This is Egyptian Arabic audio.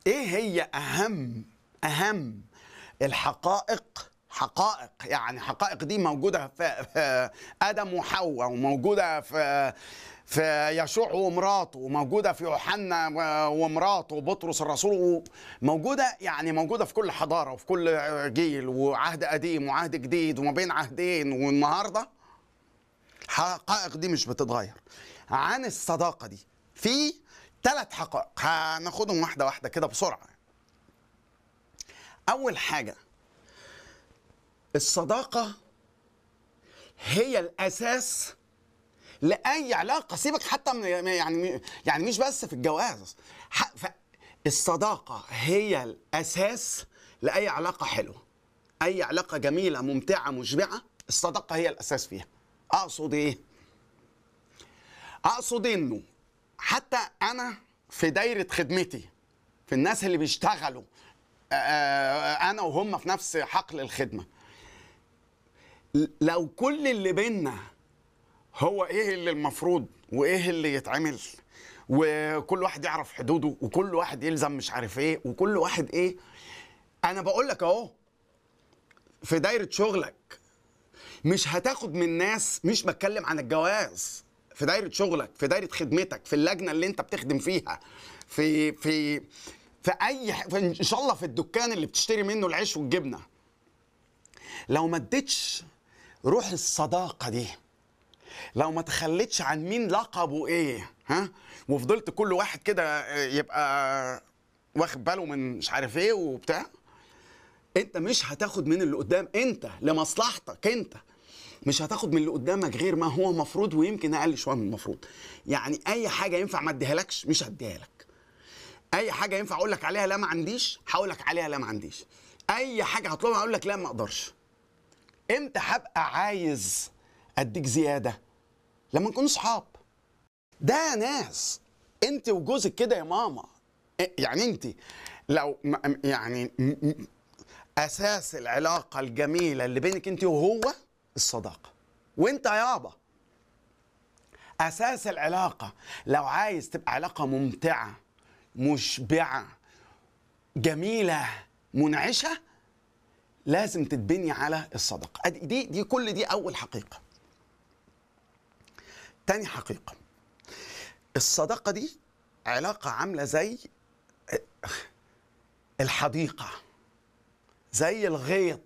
ايه هي اهم اهم الحقائق حقائق يعني حقائق دي موجوده في, في ادم وحواء وموجوده في في يشوع ومراته وموجوده في يوحنا ومراته وبطرس الرسول موجوده يعني موجوده في كل حضاره وفي كل جيل وعهد قديم وعهد جديد وما بين عهدين والنهارده الحقائق دي مش بتتغير عن الصداقه دي في ثلاث حقائق هناخدهم واحده واحده كده بسرعه اول حاجه الصداقه هي الاساس لاي علاقه سيبك حتى من يعني يعني مش بس في الجواز الصداقه هي الاساس لاي علاقه حلوه اي علاقه جميله ممتعه مشبعه الصداقه هي الاساس فيها اقصد ايه اقصد انه حتى انا في دايره خدمتي في الناس اللي بيشتغلوا انا وهم في نفس حقل الخدمه لو كل اللي بينا هو ايه اللي المفروض وايه اللي يتعمل وكل واحد يعرف حدوده وكل واحد يلزم مش عارف ايه وكل واحد ايه انا بقول لك اهو في دايره شغلك مش هتاخد من ناس مش بتكلم عن الجواز في دايره شغلك في دايره خدمتك في اللجنه اللي انت بتخدم فيها في في في اي في ان شاء الله في الدكان اللي بتشتري منه العيش والجبنه لو ما اديتش روح الصداقه دي لو ما تخليتش عن مين لقبه ايه ها وفضلت كل واحد كده يبقى واخد باله من مش عارف ايه وبتاع انت مش هتاخد من اللي قدام انت لمصلحتك انت مش هتاخد من اللي قدامك غير ما هو مفروض ويمكن اقل شويه من المفروض يعني اي حاجه ينفع ما اديهالكش مش هديها لك اي حاجه ينفع اقول لك عليها لا ما عنديش هقول لك عليها لا ما عنديش اي حاجه هطلبها اقول لك لا ما اقدرش امتى هبقى عايز اديك زياده لما نكون صحاب ده ناس انت وجوزك كده يا ماما يعني انت لو يعني اساس العلاقه الجميله اللي بينك انت وهو الصداقه وانت يابا اساس العلاقه لو عايز تبقى علاقه ممتعه مشبعه جميله منعشه لازم تتبني على الصداقه دي دي كل دي اول حقيقه تاني حقيقه الصداقه دي علاقه عامله زي الحديقه زي الغيط